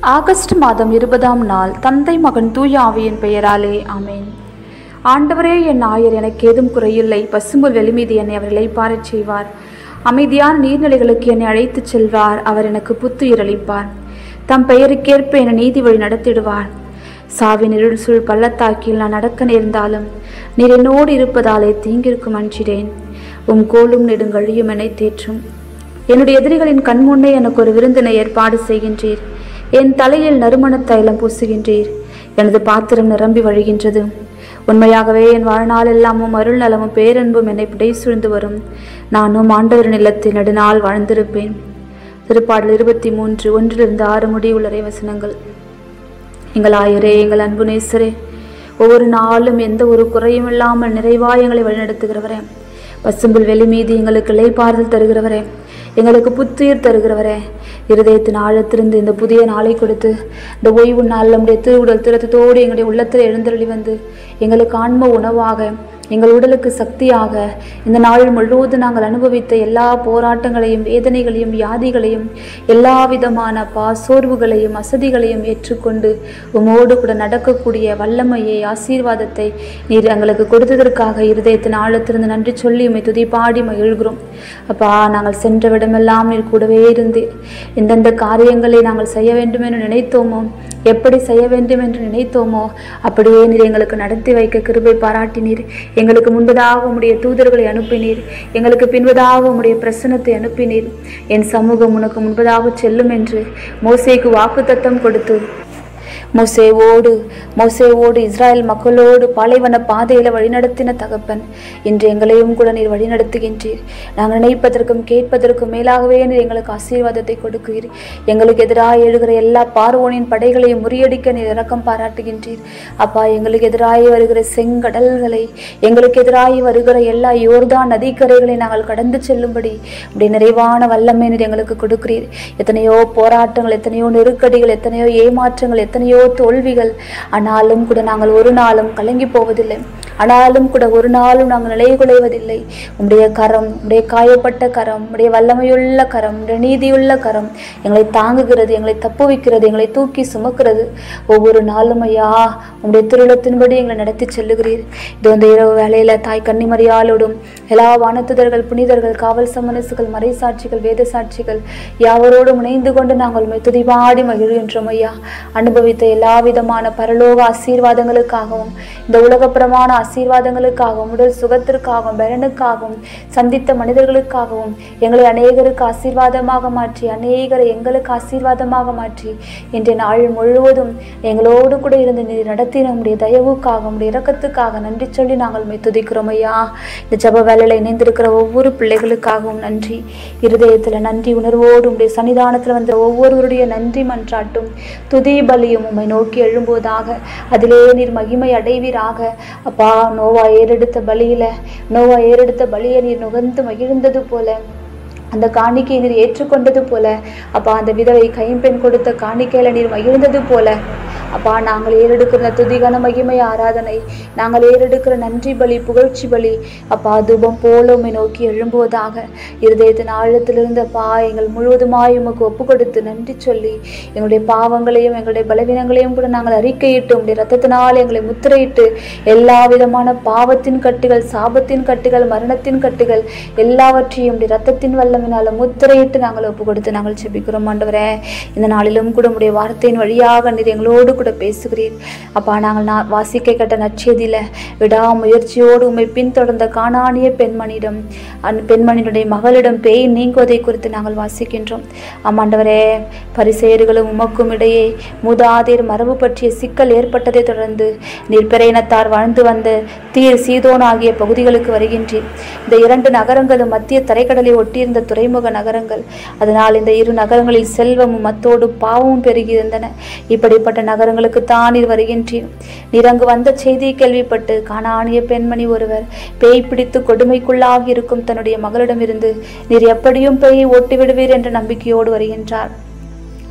August மாதம் இருபதாம் நாள் தந்தை மகன் தூய ஆவியின் பெயராலே ஆமென் ஆண்டவரே என் ஆயர் எனக்கு ஏதும் குறையில்லை பசும்புல் வெளிமீது என்னை அவர் இளைப்பாறச் செய்வார் அமைதியான நீர்நிலைகளுக்கு என்னை அழைத்துச் செல்வார் அவர் எனக்கு புத்துயிர் அளிப்பார் தம் பெயருக்கேற்ப என்னை நீதி வழி நடத்திடுவார் சாவின் இருள் சூழ் பள்ளத்தாக்கில் நான் நடக்க நேர்ந்தாலும் நீர் என்னோடு இருப்பதாலே தீங்கிற்கும் அஞ்சிடேன் உம் கோலும் நெடுங்கழியும் என்னை தேற்றும் என்னுடைய எதிரிகளின் கண்முன்னே எனக்கு ஒரு விருந்தினை ஏற்பாடு செய்கின்றீர் என் தலையில் நறுமணத் தைலம் பூசுகின்றீர் எனது பாத்திரம் நிரம்பி வழிகின்றது உண்மையாகவே என் வாழ்நாள் எல்லாமும் அருள் நலமும் பேரன்பும் என்னை பிடை சூழ்ந்து வரும் நானும் ஆண்டவரின் இல்லத்தில் நெடுநாள் வாழ்ந்திருப்பேன் திருப்பாடல் இருபத்தி மூன்று ஒன்றிலிருந்து ஆறு முடிவுள்ளரை வசனங்கள் எங்கள் ஆயரே எங்கள் அன்பு நேசரே ஒவ்வொரு நாளும் எந்த ஒரு குறையும் இல்லாமல் நிறைவாய் எங்களை வழிநடத்துகிறவரே பசும்புல் வெளி மீது எங்களுக்கு இலைப்பாறுதல் தருகிறவரே எங்களுக்கு புத்துயிர் தருகிறவரே இருதயத்தின் ஆழத்திலிருந்து இந்த புதிய நாளை கொடுத்து இந்த ஓய்வு நாள் நம்முடைய திருவுடல் திறத்தத்தோடு எங்களுடைய உள்ளத்தில் எழுந்தருளி வந்து எங்களுக்கு ஆன்ம உணவாக எங்கள் உடலுக்கு சக்தியாக இந்த நாள் முழுவதும் நாங்கள் அனுபவித்த எல்லா போராட்டங்களையும் வேதனைகளையும் வியாதிகளையும் எல்லா விதமான பா சோர்வுகளையும் அசதிகளையும் ஏற்றுக்கொண்டு உமோடு கூட நடக்கக்கூடிய வல்லமையை ஆசீர்வாதத்தை நீர் எங்களுக்கு கொடுத்ததற்காக இருதயத்தின் ஆழத்திலிருந்து நன்றி சொல்லி உம்மை துதிப்பாடி மகிழ்கிறோம் அப்பா நாங்கள் சென்ற விடமெல்லாம் நீர் கூடவே இருந்து எந்தெந்த காரியங்களை நாங்கள் செய்ய வேண்டும் என்று நினைத்தோமோ எப்படி செய்ய வேண்டும் என்று நினைத்தோமோ அப்படியே நீர் எங்களுக்கு நடத்தி வைக்க கிருபை பாராட்டினீர் எங்களுக்கு முன்பதாக உம்முடைய தூதர்களை அனுப்பினீர் எங்களுக்கு பின்பதாக உம்முடைய பிரசனத்தை அனுப்பினீர் என் சமூகம் உனக்கு முன்பதாக செல்லும் என்று மோசேக்கு வாக்குத்தத்தம் கொடுத்து மோசேவோடு மோசேவோடு இஸ்ராயல் மக்களோடு பாலைவன பாதையில வழிநடத்தின தகப்பன் இன்று எங்களையும் கூட நீர் வழிநடத்துகின்றீர் நாங்கள் நினைப்பதற்கும் கேட்பதற்கும் மேலாகவே நீர் எங்களுக்கு ஆசீர்வாதத்தை கொடுக்கிறீர் எங்களுக்கு எதிராக எழுகிற எல்லா பார்வோனின் படைகளையும் முறியடிக்க நீர் இரக்கம் பாராட்டுகின்றீர் அப்பா எங்களுக்கு எதிராக வருகிற செங்கடல்களை எங்களுக்கு எதிராக வருகிற எல்லா யோர்தான் நதிக்கரைகளை நாங்கள் கடந்து செல்லும்படி அப்படி நிறைவான வல்லமை நீர் எங்களுக்கு கொடுக்கிறீர் எத்தனையோ போராட்டங்கள் எத்தனையோ நெருக்கடிகள் எத்தனையோ ஏமாற்றங்கள் எத்தனையோ தோல்விகள் ஆனாலும் கூட நாங்கள் ஒரு நாளும் கலங்கி போவதில்லை ஆனாலும் கூட ஒரு நாளும் நாங்கள் நிலை குலைவதில்லை உம்முடைய கரம் உம்முடைய காயப்பட்ட கரம் உம்முடைய வல்லமையுள்ள கரம் உம்முடைய நீதியுள்ள கரம் எங்களை தாங்குகிறது எங்களை தப்புவிக்கிறது எங்களை தூக்கி சுமக்கிறது ஒவ்வொரு நாளும் ஐயா உம்முடைய திருளத்தின்படி எங்களை நடத்தி செல்லுகிறீர் இது இந்த இரவு வேளையில தாய் கன்னிமரியாலோடும் எல்லா வானத்துதர்கள் புனிதர்கள் காவல் சமனசுகள் மறைசாட்சிகள் வேத சாட்சிகள் யாவரோடும் இணைந்து கொண்டு நாங்கள் உம்மை துதிபாடி மகிழ்கின்றோம் ஐயா அனுபவித்த எல்லா விதமான பரலோக ஆசீர்வாதங்களுக்காகவும் இந்த உலகப்பிரமான ஆசீர்வாதங்களுக்காகவும் உடல் சுகத்திற்காகவும் பலனுக்காகவும் சந்தித்த மனிதர்களுக்காகவும் எங்களை அநேகருக்கு ஆசீர்வாதமாக மாற்றி அநேகரை எங்களுக்கு ஆசீர்வாதமாக மாற்றி இன்றைய நாள் முழுவதும் எங்களோடு கூட இருந்து நீர் நடத்தின உடைய தயவுக்காக உடைய இரக்கத்துக்காக நன்றி சொல்லி நாங்கள் உம்மை துதிக்கிறோம் ஐயா இந்த ஜப வேலையில் இணைந்திருக்கிற ஒவ்வொரு பிள்ளைகளுக்காகவும் நன்றி இருதயத்தில் நன்றி உணர்வோடு உடைய சன்னிதானத்தில் வந்த ஒவ்வொருவருடைய நன்றி மன்றாட்டும் துதி பலியும் உம்மை நோக்கி எழும்போதாக அதிலே நீர் மகிமை அடைவீராக அப்பா நோவா ஏறெடுத்த பலியில நோவா ஏறெடுத்த பலியை நீர் நுகர்ந்து மகிழ்ந்தது போல அந்த காணிக்கையை நீர் ஏற்றுக்கொண்டது போல அப்பா அந்த விதவை கைம்பெண் கொடுத்த காணிக்கையில நீர் மகிழ்ந்தது போல அப்பா நாங்கள் ஏறெடுக்கிற துதிகன மகிமை ஆராதனை நாங்கள் ஏறெடுக்கிற நன்றி பலி புகழ்ச்சி பலி அப்பா தூபம் போல உம்மை நோக்கி எழும்புவதாக இருதயத்தின் ஆழத்திலிருந்து அப்பா எங்கள் முழுவதுமாய் உமக்கு ஒப்பு கொடுத்து நன்றி சொல்லி எங்களுடைய பாவங்களையும் எங்களுடைய பலவீனங்களையும் கூட நாங்கள் அறிக்கையிட்டு உங்களுடைய ரத்தத்தினால் எங்களை முத்திரையிட்டு எல்லா விதமான பாவத்தின் கட்டுகள் சாபத்தின் கட்டுகள் மரணத்தின் கட்டுகள் எல்லாவற்றையும் உடைய ரத்தத்தின் வல்லமினால முத்திரையிட்டு நாங்கள் ஒப்பு கொடுத்து நாங்கள் செபிக்கிறோம் ஆண்டவரே இந்த நாளிலும் கூட உடைய வார்த்தையின் வழியாக நீர் எங்களோடு கூட பேசுகிறீர் அப்பா நாங்கள் நான் வாசிக்க கேட்ட நற்செய்தியில விடாமுயற்சியோடு உம்மை பின்தொடர்ந்த காணானிய பெண்மணியிடம் அந்த பெண்மணியினுடைய மகளிடம் பேய் நீங்குவதை குறித்து நாங்கள் வாசிக்கின்றோம் ஆமாண்டவரே பரிசேயர்களும் உமக்கும் இடையே மூதாதையர் மரபு பற்றிய சிக்கல் ஏற்பட்டதை தொடர்ந்து நீர் பிறையினத்தார் வாழ்ந்து வந்த தீர் சீதோன் ஆகிய பகுதிகளுக்கு வருகின்றீர் இந்த இரண்டு நகரங்களும் மத்திய தரைக்கடலை ஒட்டியிருந்த துறைமுக நகரங்கள் அதனால் இந்த இரு நகரங்களில் செல்வமும் மத்தோடு பாவமும் பெருகியிருந்தன இப்படிப்பட்ட நகரங்களுக்கு தான் நீர் வருகின்றீர் நீர் அங்கு வந்த செய்தியை கேள்விப்பட்டு காணானிய பெண்மணி ஒருவர் பேய் பிடித்து கொடுமைக்குள்ளாகி இருக்கும் தன்னுடைய மகளிடமிருந்து நீர் எப்படியும் பேயை ஓட்டி விடுவீர் என்ற நம்பிக்கையோடு வருகின்றார்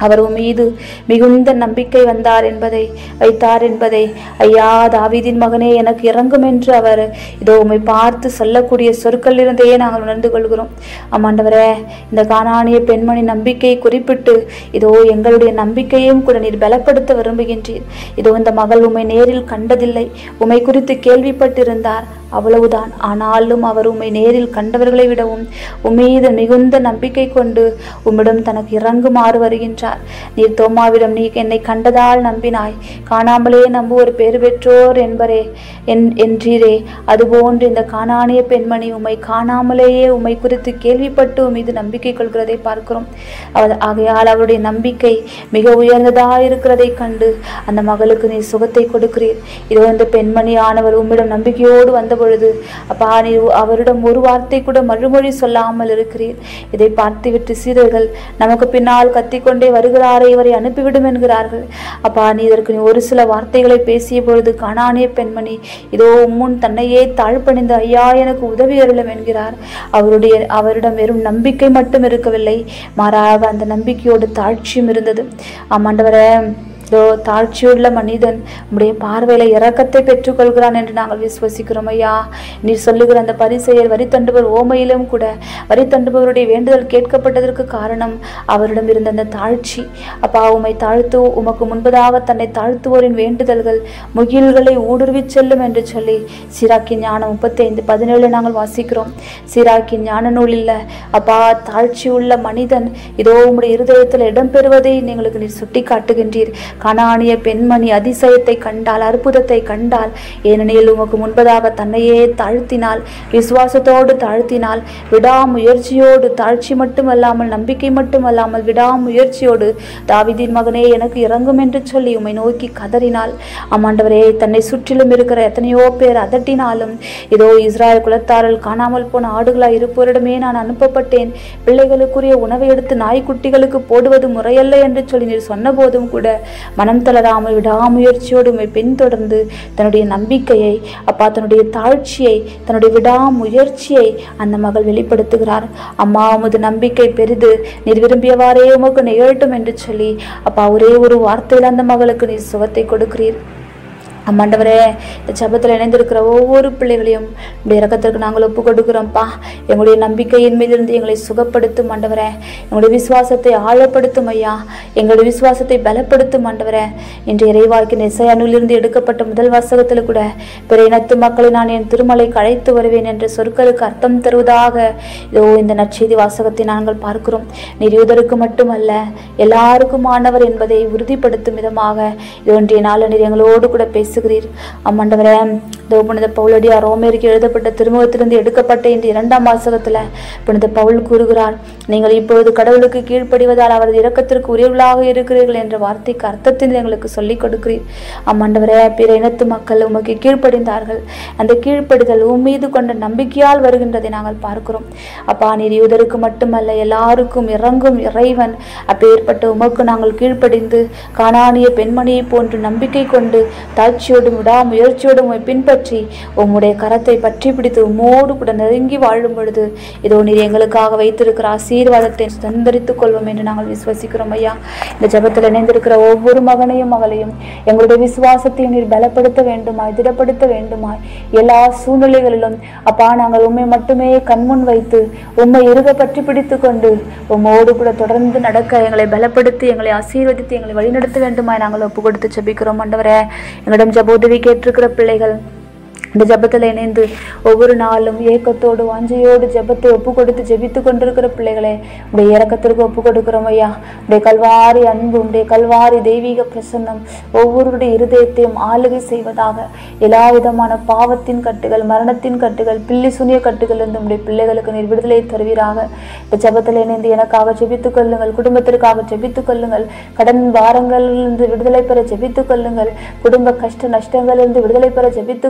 அவர் உன் மீது மிகுந்த நம்பிக்கை வந்தார் என்பதை வைத்தார் என்பதை ஐயா தாவீதின் மகனே எனக்கு இறங்கும் என்று அவர் இதோ உம்மை பார்த்து சொல்லக்கூடிய சொற்களிலிருந்தே நாங்கள் உணர்ந்து கொள்கிறோம் ஆமாண்டவரே இந்த காணானிய பெண்மணி நம்பிக்கையை குறிப்பிட்டு இதோ எங்களுடைய நம்பிக்கையும் கூட நீர் பலப்படுத்த விரும்புகின்றீர் இதோ இந்த மகள் உம்மை நேரில் கண்டதில்லை உம்மை குறித்து கேள்விப்பட்டிருந்தார் அவ்வளவுதான் ஆனாலும் அவர் உம்மை நேரில் கண்டவர்களை விடவும் உம்மீது மிகுந்த நம்பிக்கை கொண்டு உம்மிடம் தனக்கு இறங்குமாறு வருகின்றார் நீர் தோமாவிடம் நீ என்னை கண்டதால் நம்பினாய் காணாமலே நம்புவோர் பேறு பெற்றோர் என்பரே என் என்றீரே அதுபோன்று இந்த காணானிய பெண்மணி உம்மை காணாமலேயே உம்மை குறித்து கேள்விப்பட்டு உம் மீது நம்பிக்கை கொள்கிறதை பார்க்கிறோம் அவர் ஆகையால் அவருடைய நம்பிக்கை மிக உயர்ந்ததாக இருக்கிறதை கண்டு அந்த மகளுக்கு நீ சுகத்தை கொடுக்கிறீர் இதோ இந்த பெண்மணி ஆனவர் உம்மிடம் நம்பிக்கையோடு வந்த பொழுது அப்பா நீ அவரிடம் ஒரு வார்த்தை கூட மறுமொழி சொல்லாமல் இருக்கிறீர் இதை பார்த்துவிட்டு சீடர்கள் நமக்கு பின்னால் கத்திக்கொண்டே வருகிறாரே இவரை அனுப்பிவிடும் என்கிறார்கள் அப்பா நீ இதற்கு நீ ஒரு சில வார்த்தைகளை பேசிய பொழுது காணானிய பெண்மணி இதோ முன் தன்னையே தாழ்பணிந்து ஐயா எனக்கு உதவி அருளும் என்கிறார் அவருடைய அவரிடம் வெறும் நம்பிக்கை மட்டும் இருக்கவில்லை மாறாக அந்த நம்பிக்கையோடு தாழ்ச்சியும் இருந்தது ஆமாண்டவரே இதோ தாழ்ச்சியுள்ள மனிதன் உம்முடைய பார்வையில இரக்கத்தை பெற்றுக்கொள்கிறான் என்று நாங்கள் விசுவசிக்கிறோம் ஐயா நீர் சொல்லுகிற அந்த பரிசெயர் வரி தண்டுபவர் ஓமையிலும் கூட வரி தண்டுபவருடைய வேண்டுதல் கேட்கப்பட்டதற்கு காரணம் அவரிடம் இருந்த அந்த தாழ்ச்சி அப்பா உம்மை தாழ்த்து உமக்கு முன்பதாக தன்னை தாழ்த்துவோரின் வேண்டுதல்கள் முகில்களை ஊடுருவிச் செல்லும் என்று சொல்லி சிராக்கின் ஞானம் முப்பத்தி ஐந்து பதினேழு நாங்கள் வாசிக்கிறோம் சிராக்கின் ஞான நூலில் அப்பா தாழ்ச்சி உள்ள மனிதன் இதோ உம்முடைய இருதயத்தில் இடம்பெறுவதை எங்களுக்கு நீர் சுட்டி காட்டுகின்றீர் கனானிய பெண்மணி அதிசயத்தை கண்டால் அற்புதத்தை கண்டால் ஏனெனில் உமக்கு முன்பதாக தன்னையே தாழ்த்தினால் விசுவாசத்தோடு தாழ்த்தினால் விடாமுயற்சியோடு தாழ்ச்சி மட்டுமல்லாமல் நம்பிக்கை மட்டுமல்லாமல் விடாமுயற்சியோடு தாவிதின் மகனே எனக்கு இறங்கும் என்று சொல்லி உம்மை நோக்கி கதறினாள் ஆமாண்டவரே தன்னை சுற்றிலும் இருக்கிற எத்தனையோ பேர் அதட்டினாலும் இதோ இஸ்ராயல் குலத்தாரில் காணாமல் போன ஆடுகளாய் இருப்போரிடமே நான் அனுப்பப்பட்டேன் பிள்ளைகளுக்குரிய உணவை எடுத்து நாய்க்குட்டிகளுக்கு போடுவது முறையல்ல என்று சொல்லி நீர் சொன்னபோதும் கூட மனம் தளராமல் விடாமுயற்சியோடு உம்மை பின்தொடர்ந்து தன்னுடைய நம்பிக்கையை அப்பா தன்னுடைய தாழ்ச்சியை தன்னுடைய விடாமுயற்சியை அந்த மகள் வெளிப்படுத்துகிறார் அம்மா உமது நம்பிக்கை பெரிது நீர் விரும்பியவாறே உமக்கு நிகழட்டும் என்று சொல்லி அப்பா ஒரே ஒரு வார்த்தையில் அந்த மகளுக்கு நீர் சுகத்தை கொடுக்கிறீர் அம்மாண்டவரே இந்த ஜபத்தில் இணைந்திருக்கிற ஒவ்வொரு பிள்ளைகளையும் உடைய இறக்கத்திற்கு நாங்கள் ஒப்பு கொடுக்கிறோம்ப்பா எங்களுடைய நம்பிக்கையின் மீதிருந்து எங்களை சுகப்படுத்தும் ஆண்டவரே எங்களுடைய விசுவாசத்தை ஆழப்படுத்தும் ஐயா எங்களுடைய விசுவாசத்தை பலப்படுத்தும் ஆண்டவரே இன்று இறைவாக்கின் இசையனுலிருந்து எடுக்கப்பட்ட முதல் வாசகத்தில் கூட பிற இனத்து மக்களை நான் என் திருமலைக்கு அழைத்து வருவேன் என்ற சொற்களுக்கு அர்த்தம் தருவதாக இதோ இந்த நற்செய்தி வாசகத்தை நாங்கள் பார்க்கிறோம் நீர் யூதருக்கு மட்டுமல்ல எல்லாருக்கும் ஆனவர் என்பதை உறுதிப்படுத்தும் விதமாக இது ஒன்றிய நாள் நீர் எங்களோடு கூட பேசுகிறீர் அம்மாண்டவரே இதோ புனித பவுலடியா ரோமேருக்கு எழுதப்பட்ட திருமுகத்திலிருந்து எடுக்கப்பட்ட இந்த இரண்டாம் வாசகத்துல புனித பவுல் கூறுகிறார் நீங்கள் இப்பொழுது கடவுளுக்கு கீழ்ப்படிவதால் அவரது இரக்கத்திற்கு உரியவர்களாக இருக்கிறீர்கள் என்ற வார்த்தைக்கு அர்த்தத்தை எங்களுக்கு சொல்லிக் கொடுக்கிறீர் அம்மாண்டவரே பிற இனத்து மக்கள் உமக்கு கீழ்ப்படிந்தார்கள் அந்த கீழ்ப்படிதல் உம் மீது கொண்ட நம்பிக்கையால் வருகின்றதை நாங்கள் பார்க்கிறோம் அப்பா நீர் யூதருக்கு மட்டுமல்ல எல்லாருக்கும் இறங்கும் இறைவன் அப்பேற்பட்ட உமக்கு நாங்கள் கீழ்ப்படிந்து காணானிய பெண்மணியைப் போன்று நம்பிக்கை கொண்டு தாழ்ச்சியோடும் விடாமுயற்சியோடும் உம்மை பின்பற்றி உம்முடைய கரத்தை பற்றி பிடித்து உம்மோடு கூட நெருங்கி வாழும் பொழுது இதோ நீர் எங்களுக்காக வைத்திருக்கிற ஆசீர்வாதத்தை சுதந்திரித்துக் கொள்வோம் என்று நாங்கள் விசுவசிக்கிறோம் ஐயா இந்த ஜெபத்தில் இணைந்திருக்கிற ஒவ்வொரு மகனையும் மகளையும் எங்களுடைய விசுவாசத்தையும் நீர் பலப்படுத்த வேண்டுமாய் திடப்படுத்த வேண்டுமாய் எல்லா சூழ்நிலைகளிலும் அப்பா நாங்கள் உண்மை மட்டுமே கண்முன் வைத்து உம்மை இருக பற்றி பிடித்து கொண்டு உம்மோடு கூட தொடர்ந்து நடக்க எங்களை பலப்படுத்தி எங்களை ஆசீர்வதித்து எங்களை வழிநடத்த வேண்டுமாய் நாங்கள் ஒப்பு கொடுத்து ஜெபிக்கிறோம் ஆண்டவரே எங்களிடம் ஜெப உதவி கேட்டிருக்கிற பிள்ளைகள் இந்த ஜெபத்தில் இணைந்து ஒவ்வொரு நாளும் ஏக்கத்தோடு வாஞ்சையோடு ஜெபத்தை ஒப்பு கொடுத்து ஜெபித்து கொண்டிருக்கிற பிள்ளைகளே உடைய இறக்கத்திற்கு ஒப்பு கொடுக்கிறோம் ஐயா உடைய கல்வாரி அன்பு உடைய கல்வாரி தெய்வீக பிரசன்னம் ஒவ்வொருடைய இருதயத்தையும் ஆளுகை செய்வதாக எல்லா விதமான பாவத்தின் கட்டுகள் மரணத்தின் கட்டுகள் பில்லி சுனிய கட்டுகள் இருந்து உடைய பிள்ளைகளுக்கு நீர் விடுதலை தருவீராக இந்த ஜெபத்தில் இணைந்து எனக்காக ஜெபித்துக் கொள்ளுங்கள் குடும்பத்திற்காக ஜெபித்துக் கொள்ளுங்கள் கடன் பாரங்களிலிருந்து விடுதலை பெற ஜெபித்துக் கொள்ளுங்கள் குடும்ப கஷ்ட நஷ்டங்களிலிருந்து விடுதலை பெற ஜெபித்துக் கொள்ளுங்கள் என்று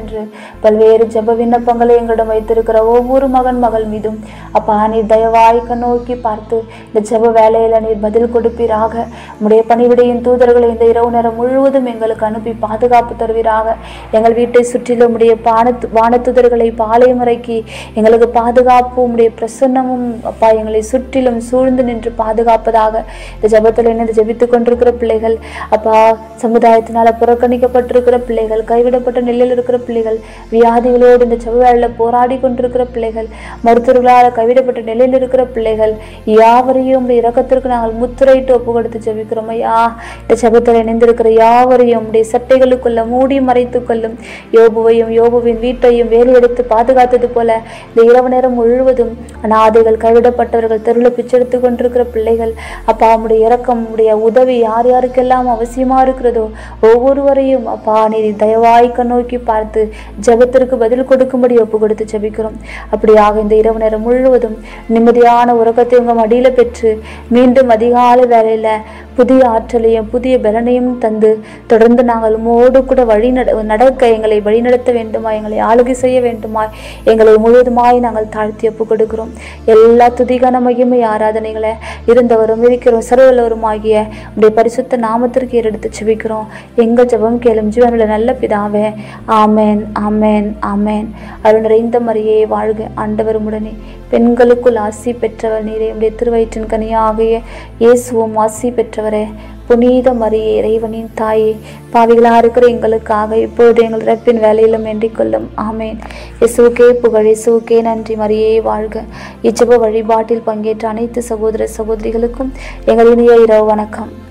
என்று பல்வேறு ஜெப விண்ணப்பங்களை எங்களிடம் வைத்திருக்கிற ஒவ்வொரு மகன் மகள் மீதும் அப்பா நீர் தயவாய் நோக்கி பார்த்து இந்த ஜெப வேலையில நீர் பதில் கொடுப்பீராக உம்முடைய பணிவிடையின் தூதர்களை இந்த இரவு நேரம் முழுவதும் எங்களுக்கு அனுப்பி பாதுகாப்பு தருவீராக எங்கள் வீட்டை சுற்றிலும் உடைய பானத்து வானத்துதர்களை பாளையம் இறக்கி எங்களுக்கு பாதுகாப்பு உம்முடைய பிரசன்னமும் அப்பா எங்களை சுற்றிலும் சூழ்ந்து நின்று பாதுகாப்பதாக இந்த ஜெபத்தில் இணைந்து ஜெபித்துக் கொண்டிருக்கிற பிள்ளைகள் அப்பா சமுதாயத்தினால புறக்கணிக்கப்பட்டிருக்கிற பிள்ளைகள் கைவிடப்பட்ட நிலையில் இருக்கிற பிள்ளைகள் வியாதிகளோடு இந்த ஜெப வேளையில் போராடி கொண்டிருக்கிற பிள்ளைகள் மருத்துவர்களால் கைவிடப்பட்ட நிலையில் இருக்கிற பிள்ளைகள் யாவரையும் உம்முடைய இரக்கத்திற்கு நாங்கள் முத்திரையிட்டு ஒப்பு கொடுத்து ஜெபிக்கிறோம் ஐயா இந்த ஜெபத்தில் இணைந்திருக்கிற யாவரையும் உடைய சட்டைகளுக்குள்ள மூடி மறைத்துக் கொள்ளும் யோபுவையும் யோபுவின் வீட்டையும் வேலையெடுத்து பாதுகாத்தது போல இந்த இரவு நேரம் முழுவதும் அநாதைகள் கைவிடப்பட்டவர்கள் தெருவில் பிச்செடுத்து கொண்டிருக்கிற பிள்ளைகள் அப்பா உம்முடைய இரக்கம் உம்முடைய உதவி யார் யாருக்கெல்லாம் அவசியமா இருக்கிறதோ ஒவ்வொருவரையும் அப்பா நீர் தயவாய் நோக்கி பார்த்து ஜெபத்திற்கு பதில் கொடுக்கும்படி ஒப்பு கொடுத்து ஜெபிக்கிறோம் அப்படியாக இந்த இரவு நேரம் முழுவதும் நிம்மதியான உறக்கத்தை உங்க மடியில பெற்று மீண்டும் அதிகாலை வேலையில புதிய ஆற்றலையும் புதிய பலனையும் தந்து தொடர்ந்து நாங்கள் உமோடு கூட வழி நட நடக்க எங்களை வழிநடத்த வேண்டுமா எங்களை ஆளுகை செய்ய வேண்டுமா எங்களை முழுவதுமாய் நாங்கள் தாழ்த்தி ஒப்பு கொடுக்கிறோம் எல்லா துதிகான மகிமை ஆராதனைகளை இருந்தவரும் இருக்கிறோம் சர்வல்லவரும் ஆகிய உடைய பரிசுத்த நாமத்திற்கு ஏறெடுத்து செபிக்கிறோம் எங்கள் ஜெபம் கேளும் ஜீவனுள்ள நல்ல பிதாவே ஆமேன் ஆமேன் ஆமேன் அருள் நிறைந்த மரியே வாழ்க ஆண்டவரும் உடனே பெண்களுக்குள் ஆசி பெற்றவர் நீரே உடைய திருவயிற்றின் கனியாகிய இயேசுவும் ஆசி பெற்றவரே புனித மரியே இறைவனின் தாயே பாவிகளாக இருக்கிற எங்களுக்காக இப்பொழுது எங்கள் ரப்பின் வேலையிலும் வேண்டிக் கொள்ளும் ஆமேன் இயேசுக்கே புகழ் இயேசுக்கே நன்றி மரியே வாழ்க இச்சப வழிபாட்டில் பங்கேற்ற அனைத்து சகோதர சகோதரிகளுக்கும் எங்கள் இனிய இரவு வணக்கம்